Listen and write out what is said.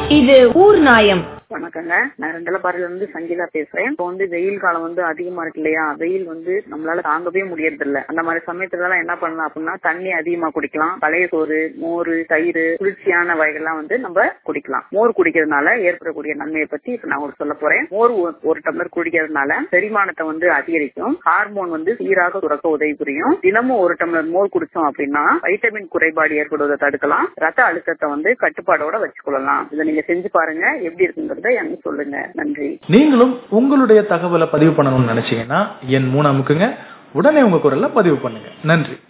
இது ஊர் நாயம் வணக்கங்க நான் ரெண்டலப்பாறையில இருந்து சங்கீதா பேசுறேன் இப்போ வந்து வெயில் காலம் வந்து அதிகமா இருக்கு இல்லையா வெயில் வந்து நம்மளால தாங்கவே முடியறது இல்ல அந்த மாதிரி சமயத்துல எல்லாம் என்ன பண்ணலாம் அப்படின்னா தண்ணி அதிகமா குடிக்கலாம் பழைய சோறு மோர் தயிர் குளிர்ச்சியான வகைகள்லாம் வந்து நம்ம குடிக்கலாம் மோர் குடிக்கிறதுனால ஏற்படக்கூடிய நன்மையை பத்தி இப்ப நான் உங்களுக்கு சொல்ல போறேன் மோர் ஒ- ஒரு டம்ளர் குடிக்கிறதுனால செரிமானத்தை வந்து அதிகரிக்கும் ஹார்மோன் வந்து சீராக சுரக்க உதவி புரியும் தினமும் ஒரு டம்ளர் மோர் குடிச்சோம் அப்படின்னா வைட்டமின் குறைபாடு ஏற்படுவதை தடுக்கலாம் ரத்த அழுத்தத்தை வந்து கட்டுப்பாடோட வச்சுக்கொள்ளலாம் இதை நீங்க செஞ்சு பாருங்க எப்படி இருக்குங்கிறத எனக்கு சொல்லுங்க நன்றி நீங்களும் உங்களுடைய தகவலை பதிவு பண்ணணும்னு நினைச்சீங்கன்னா என் மூணு அமுக்குங்க உடனே உங்க குரல்ல பதிவு பண்ணுங்க நன்றி